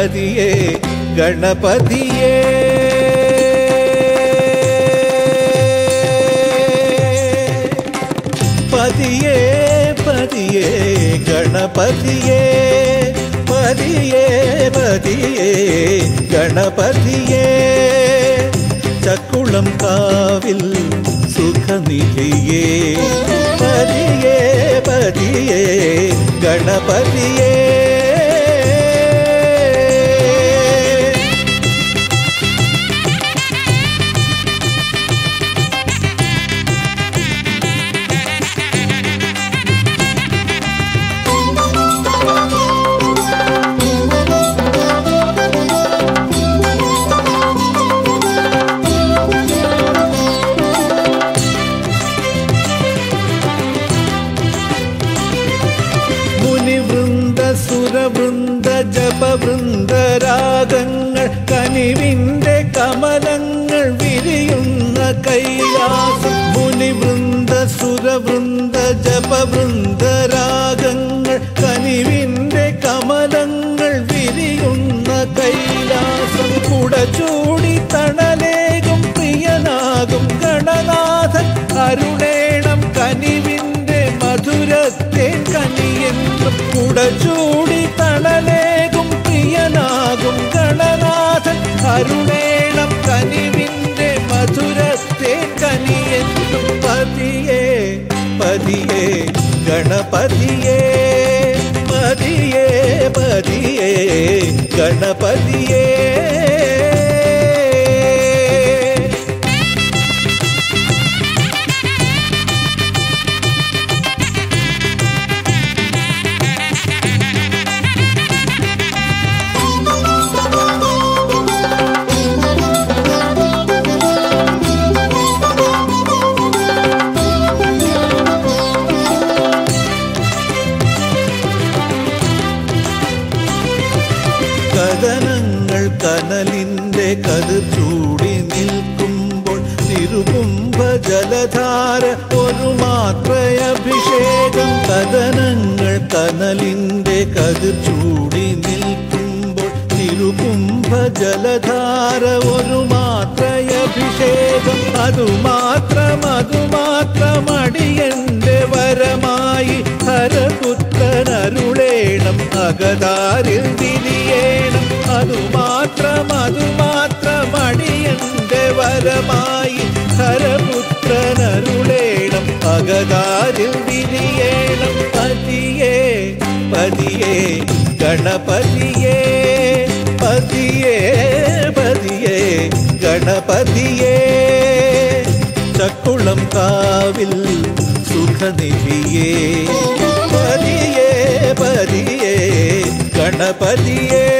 പതിയേ ഗണപതിയേ പതിയേ പതിയേ ഗണപതിയേ പതിയേ പതിയേ ഗണപതിയേ ചക്കുളം കാവിൽ സുഖനിധിയേ പതിയേ പതിയേ ഗണപതിയേ മുനിവൃന്ദ സുരവൃന്ദ ജപവൃന്ദ രാഗങ്ങൾ കനിവിന്റെ കമലങ്ങൾ വിരിയുന്ന കൈലാസം മുനിവൃന്ദ സുരവൃന്ദ ജപവൃന്ദ രാഗങ്ങൾ കനിവിന്റെ കമലങ്ങൾ വിരിയുന്ന കൈലാസം കുടചൂടി തണലേകും പ്രിയനാകും ഗണനാഥൻ അരുണേണം കനിവിന്റെ മധുരത്തെ കനിയെന്നും കുടചൂടി തണലേകും പ്രിയനാകും ഗണനാഥൻ അരുണേണം കനിവിന്റെ മധുരത്തെ കനിയെന്നും പതിയേ പതിയേ ഗണപതിയേ പതിയേ പതിയേ ഗണപതിയേ കഥനങ്ങൾ കനലിന്റെ കതിർ ചൂടി നിൽക്കുമ്പോൾ നിരുകുംഭ ജലധാര ഒരു മാത്രയഭിഷേകം കഥനങ്ങൾ കനലിന്റെ കതിർ ചൂടി നിൽക്കുമ്പോൾ നിരുകുംഭ ജലധാര ഒരു മാത്രയഭിഷേകം അതുമാത്രം അതുമാത്രം അടിയന്റെ വരമായി ഹരപുത്രൻ അരുളേണം അകതാരിൽ വിരിയേണം അതുമാത്രം അതുമാത്രം അടിയന്റെ വരമായി ഹരപുത്രൻ അരുളേണം അകതാരിൽ വിരിയേണം പതിയേ പതിയേ ഗണപതിയേ പതിയേ പതിയേ ഗണപതിയേ ചക്കുളം കാവിൽ സുഖനിധിയേ പതിയേ പതിയേ ഗണപതിയേ